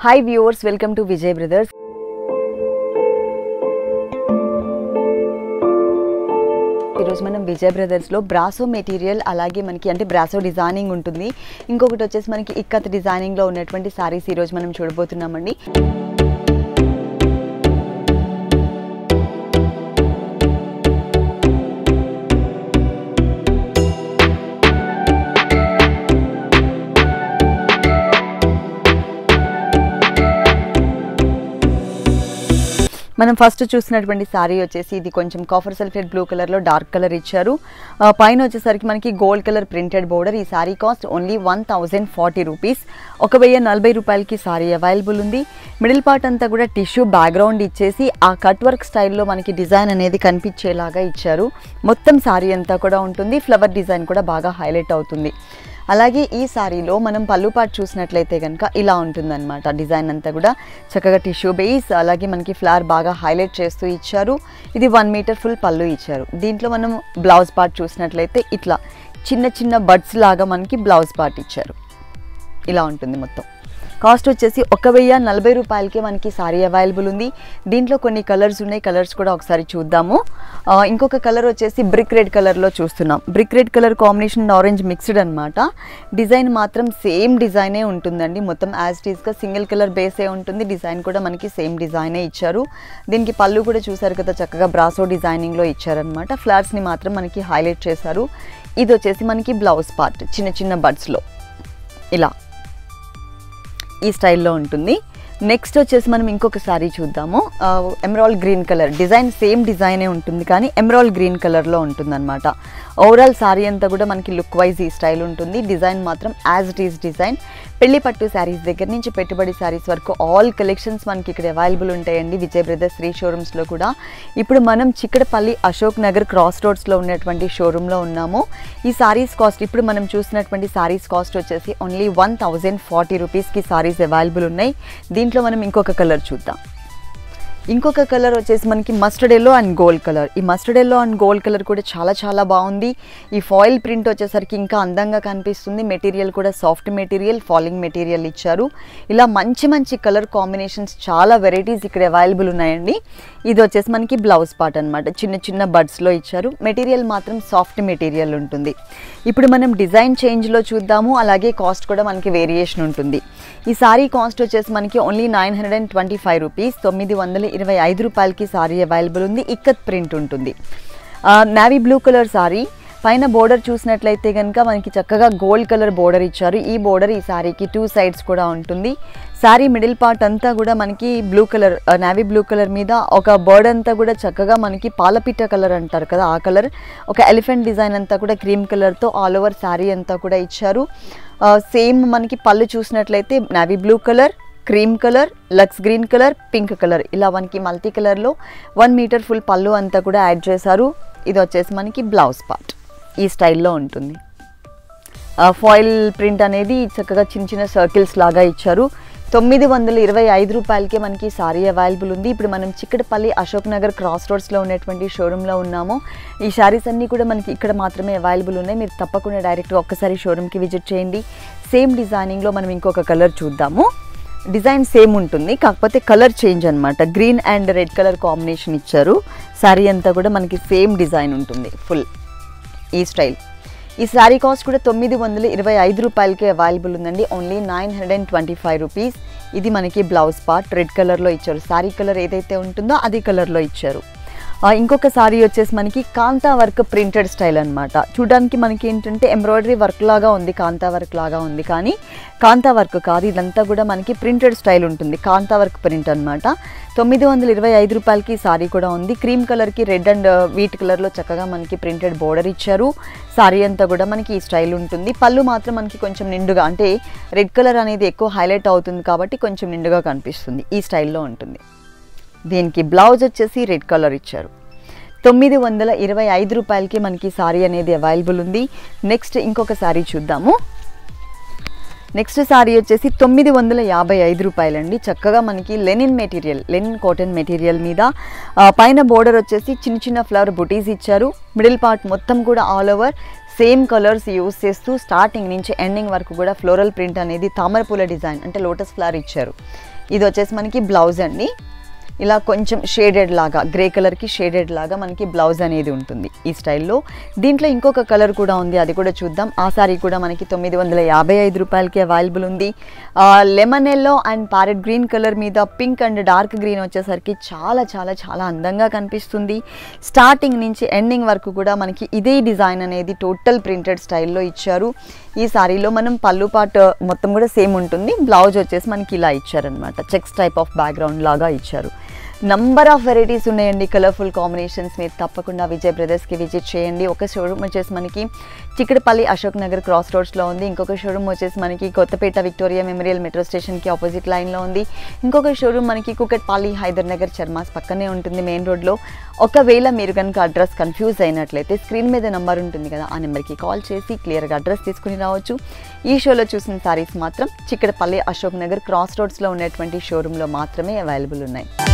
hi viewers welcome to Vijay brothers ఈరోజు మనం Vijay బ్రదర్స్లో brasso material అలాగే మనకి అంటే బ్రాసో డిజైనింగ్ ఉంటుంది ఇంకొకటి వచ్చేసి మనకి ఇక్కత్ డిజైనింగ్లో ఉన్నటువంటి సారీస్ ఈరోజు మనం చూడబోతున్నామండి మనం ఫస్ట్ చూసినటువంటి శారీ వచ్చేసి ఇది కొంచెం కాఫర్ సల్ఫేట్ బ్లూ కలర్లో డార్క్ కలర్ ఇచ్చారు ఆ, పైన వచ్చేసరికి మనకి గోల్డ్ కలర్ ప్రింటెడ్ బోర్డర్ ఈ sari cost only one thousand forty rupees ఒక వెయ్యి నలభై రూపాయలకి శారీ అవైలబుల్ ఉంది మిడిల్ పార్ట్ అంతా కూడా టిష్యూ బ్యాక్గ్రౌండ్ ఇచ్చేసి ఆ కట్ వర్క్ స్టైల్లో మనకి డిజైన్ అనేది కనిపించేలాగా ఇచ్చారు మొత్తం శారీ అంతా కూడా ఉంటుంది ఫ్లవర్ డిజైన్ కూడా బాగా హైలైట్ అవుతుంది అలాగే ఈ శారీలో మనం పళ్ళు పాటు చూసినట్లయితే కనుక ఇలా ఉంటుందన్నమాట డిజైన్ అంతా కూడా చక్కగా టిష్యూ బేస్ అలాగే మనకి ఫ్లవర్ బాగా హైలైట్ చేస్తూ ఇచ్చారు ఇది వన్ మీటర్ ఫుల్ పళ్ళు ఇచ్చారు దీంట్లో మనం బ్లౌజ్ పార్ట్ చూసినట్లయితే ఇట్లా చిన్న చిన్న బడ్స్ లాగా మనకి బ్లౌజ్ పార్ట్ ఇచ్చారు ఇలా ఉంటుంది మొత్తం కాస్ట్ వచ్చేసి ఒక వెయ్యి నలభై రూపాయలకే మనకి సారీ అవైలబుల్ ఉంది దీంట్లో కొన్ని కలర్స్ ఉన్నాయి కలర్స్ కూడా ఒకసారి చూద్దాము ఆ, ఇంకొక కలర్ వచ్చేసి బ్రిక్ రెడ్ కలర్లో చూస్తున్నాం brick red colour combination orange mixed అనమాట డిజైన్ మాత్రం సేమ్ డిజైనే ఉంటుందండి మొత్తం యాజ్ టీస్గా సింగిల్ కలర్ బేసే ఉంటుంది డిజైన్ కూడా మనకి సేమ్ డిజైనే ఇచ్చారు దీనికి పళ్ళు కూడా చూసారు కదా చక్కగా బ్రాసో డిజైనింగ్లో ఇచ్చారనమాట ఫ్లవర్స్ని మాత్రం మనకి హైలైట్ చేశారు ఇది వచ్చేసి మనకి బ్లౌజ్ పార్ట్ చిన్న చిన్న బడ్స్లో ఇలా ఈ స్టైల్లో ఉంటుంది నెక్స్ట్ వచ్చేసి మనం ఇంకొక సారీ చూద్దాము emerald green colour design same డిజైనే ఉంటుంది కానీ ఎమరాల్ గ్రీన్ కలర్లో ఉంటుందన్నమాట ఓవరాల్ సారీ అంతా కూడా మనకి లుక్ వైజ్ ఈ స్టైల్ ఉంటుంది డిజైన్ మాత్రం యాజ్ ఇట్ ఈస్ డిజైన్ పెళ్లి పట్టు శారీస్ దగ్గర నుంచి పెట్టుబడి శారీస్ వరకు ఆల్ కలెక్షన్స్ మనకి ఇక్కడ అవైలబుల్ ఉంటాయండి విజయ్ బ్రదర్స్ శ్రీ షోరూమ్స్లో కూడా ఇప్పుడు మనం చిక్కడపల్లి అశోక్ నగర్ క్రాస్ రోడ్స్లో ఉన్నటువంటి షోరూంలో ఉన్నాము ఈ సారీస్ కాస్ట్ ఇప్పుడు మనం చూసినటువంటి సారీస్ కాస్ట్ వచ్చేసి ఓన్లీ వన్ థౌజండ్ ఫార్టీ రూపీస్కి సారీస్ అవైలబుల్ ఉన్నాయి దీంట్లో మనం ఇంకొక కలర్ చూద్దాం ఇంకొక కలర్ వచ్చేసి మనకి mustard yellow and gold colour ఈ mustard yellow and gold colour కూడా చాలా చాలా బాగుంది ఈ ఫాయిల్ ప్రింట్ వచ్చేసరికి ఇంకా అందంగా కనిపిస్తుంది మెటీరియల్ కూడా సాఫ్ట్ మెటీరియల్ ఫాలింగ్ మెటీరియల్ ఇచ్చారు ఇలా మంచి మంచి కలర్ కాంబినేషన్స్ చాలా వెరైటీస్ ఇక్కడ అవైలబుల్ ఉన్నాయండి ఇది వచ్చేసి మనకి బ్లౌజ్ పార్ట్ అనమాట చిన్న చిన్న బడ్స్లో ఇచ్చారు మెటీరియల్ మాత్రం సాఫ్ట్ మెటీరియల్ ఉంటుంది ఇప్పుడు మనం డిజైన్ చేంజ్లో చూద్దాము అలాగే కాస్ట్ కూడా మనకి వేరియేషన్ ఉంటుంది ఈ సారీ కాస్ట్ వచ్చేసి మనకి only nine hundred and twenty five rupees తొమ్మిది వందల ఇరవై ఐదు రూపాయలకి సారీ అవైలబుల్ ఉంది ఇక్కత్ ప్రింట్ ఉంటుంది నావీ బ్లూ కలర్ సారీ పైన బోర్డర్ చూసినట్లయితే కనుక మనకి చక్కగా గోల్డ్ కలర్ బోర్డర్ ఇచ్చారు ఈ బోర్డర్ ఈ శారీకి టూ సైడ్స్ కూడా ఉంటుంది శారీ మిడిల్ పార్ట్ అంతా కూడా మనకి blue colour navy blue colour మీద ఒక బర్డ్ అంతా కూడా చక్కగా మనకి పాలపిట్ట కలర్ అంటారు కదా ఆ కలర్ ఒక ఎలిఫెంట్ డిజైన్ అంతా కూడా క్రీమ్ కలర్తో ఆల్ ఓవర్ శారీ అంతా కూడా ఇచ్చారు సేమ్ మనకి పళ్ళు చూసినట్లయితే navy blue colour cream colour లక్స్ గ్రీన్ కలర్ పింక్ కలర్ ఇలా మనకి మల్టీ కలర్లో వన్ మీటర్ ఫుల్ పళ్ళు అంతా కూడా యాడ్ చేశారు ఇది వచ్చేసి మనకి బ్లౌజ్ పార్ట్ ఈ స్టైల్లో ఉంటుంది ఫాయిల్ ప్రింట్ అనేది చక్కగా చిన్న చిన్న సర్కిల్స్ లాగా ఇచ్చారు తొమ్మిది వందల ఇరవై ఐదు రూపాయలకే మనకి సారీ అవైలబుల్ ఉంది ఇప్పుడు మనం చిక్కడపల్లి అశోక్ నగర్ క్రాస్ రోడ్స్లో ఉన్నటువంటి షోరూంలో ఉన్నాము ఈ శారీస్ అన్నీ కూడా మనకి ఇక్కడ మాత్రమే అవైలబుల్ ఉన్నాయి మీరు తప్పకుండా డైరెక్ట్గా ఒక్కసారి షోరూమ్కి విజిట్ చేయండి సేమ్ డిజైనింగ్లో మనం ఇంకొక కలర్ చూద్దాము డిజైన్ సేమ్ ఉంటుంది కాకపోతే కలర్ చేంజ్ అనమాట green and red colour combination ఇచ్చారు శారీ అంతా కూడా మనకి సేమ్ డిజైన్ ఉంటుంది ఫుల్ ఈ స్టైల్ ఈ శారీ కాస్ట్ కూడా తొమ్మిది వందల ఇరవై ఐదు రూపాయలకే అవైలబుల్ ఉందండి only nine hundred and twenty five rupees ఇది మనకి బ్లౌజ్ పార్ట్ రెడ్ కలర్లో ఇచ్చారు శారీ కలర్ ఏదైతే ఉంటుందో అది కలర్లో ఇచ్చారు ఆ, ఇంకొక సారీ వచ్చేసి మనకి కాంతా వర్క్ ప్రింటెడ్ స్టైల్ అనమాట చూడడానికి మనకి ఏంటంటే ఎంబ్రాయిడరీ వర్క్ లాగా ఉంది కాంతా వర్క్ లాగా ఉంది కానీ కాంతా వర్క్ కాదు ఇదంతా కూడా మనకి ప్రింటెడ్ స్టైల్ ఉంటుంది కాంతా వర్క్ ప్రింట్ అనమాట తొమ్మిది వందల ఇరవై ఐదు రూపాయలకి సారీ కూడా ఉంది క్రీమ్ కలర్కి రెడ్ అండ్ వీట్ కలర్లో చక్కగా మనకి ప్రింటెడ్ బోర్డర్ ఇచ్చారు సారీ అంతా కూడా మనకి ఈ స్టైల్ ఉంటుంది పళ్ళు మాత్రం మనకి కొంచెం నిండుగా అంటే రెడ్ కలర్ అనేది ఎక్కువ హైలైట్ అవుతుంది కాబట్టి కొంచెం నిండుగా కనిపిస్తుంది ఈ స్టైల్లో ఉంటుంది దీనికి బ్లౌజ్ వచ్చేసి రెడ్ కలర్ ఇచ్చారు తొమ్మిది వందల ఇరవై ఐదు రూపాయలకి మనకి సారీ అనేది అవైలబుల్ ఉంది నెక్స్ట్ ఇంకొక సారీ చూద్దాము నెక్స్ట్ సారీ వచ్చేసి తొమ్మిది వందల యాభై ఐదు రూపాయలండి చక్కగా మనకి linen material linen cotton material మీద ఆ, పైన బోర్డర్ వచ్చేసి చిన్న చిన్న ఫ్లవర్ బుటీస్ ఇచ్చారు మిడిల్ పార్ట్ మొత్తం కూడా all over same colours use చేస్తూ స్టార్టింగ్ నుంచి ఎండింగ్ వరకు కూడా ఫ్లోరల్ ప్రింట్ అనేది తామరపూల డిజైన్ అంటే లోటస్ ఫ్లవర్ ఇచ్చారు ఇది వచ్చేసి మనకి బ్లౌజ్ అండి ఇలా కొంచెం షేడెడ్ లాగా గ్రే కలర్కి షేడెడ్ లాగా మనకి బ్లౌజ్ అనేది ఉంటుంది ఈ స్టైల్లో దీంట్లో ఇంకొక కలర్ కూడా ఉంది అది కూడా చూద్దాం ఆ సారీ కూడా మనకి తొమ్మిది వందల యాభై ఐదు రూపాయలకి అవైలబుల్ ఉంది lemon yellow and parrot green colour మీద పింక్ అండ్ డార్క్ గ్రీన్ వచ్చేసరికి చాలా చాలా చాలా అందంగా కనిపిస్తుంది స్టార్టింగ్ నుంచి ఎండింగ్ వరకు కూడా మనకి ఇదే డిజైన్ అనేది టోటల్ ప్రింటెడ్ స్టైల్లో ఇచ్చారు ఈ సారీలో మనం పళ్ళు పాట మొత్తం కూడా సేమ్ ఉంటుంది బ్లౌజ్ వచ్చేసి మనకి ఇలా ఇచ్చారనమాట చెక్స్ టైప్ ఆఫ్ బ్యాక్గ్రౌండ్ లాగా ఇచ్చారు నంబర్ ఆఫ్ వెరైటీస్ ఉన్నాయండి కలర్ఫుల్ కాంబినేషన్స్ మీరు తప్పకుండా విజయ్ బ్రదర్స్కి విజిట్ చేయండి ఒక షోరూమ్ వచ్చేసి మనకి చిక్కడపల్లి అశోక్ నగర్ క్రాస్ రోడ్స్లో ఉంది ఇంకొక షోరూమ్ వచ్చేసి మనకి కొత్తపేట విక్టోరియా మెమోరియల్ మెట్రో స్టేషన్కి ఆపోజిట్ లైన్లో ఉంది ఇంకొక షోరూమ్ మనకి కుకట్పల్లి హైదర్ నగర్ చర్మాస్ పక్కనే ఉంటుంది మెయిన్ రోడ్లో ఒకవేళ మీరు కనుక అడ్రస్ కన్ఫ్యూజ్ అయినట్లయితే స్క్రీన్ మీద నెంబర్ ఉంటుంది కదా ఆ నెంబర్కి కాల్ చేసి క్లియర్గా అడ్రస్ తీసుకుని రావచ్చు ఈ షోలో చూసిన సారీస్ మాత్రం చిక్కడపల్లి అశోక్ నగర్ క్రాస్ రోడ్స్లో ఉన్నటువంటి షోరూంలో మాత్రమే అవైలబుల్ ఉన్నాయి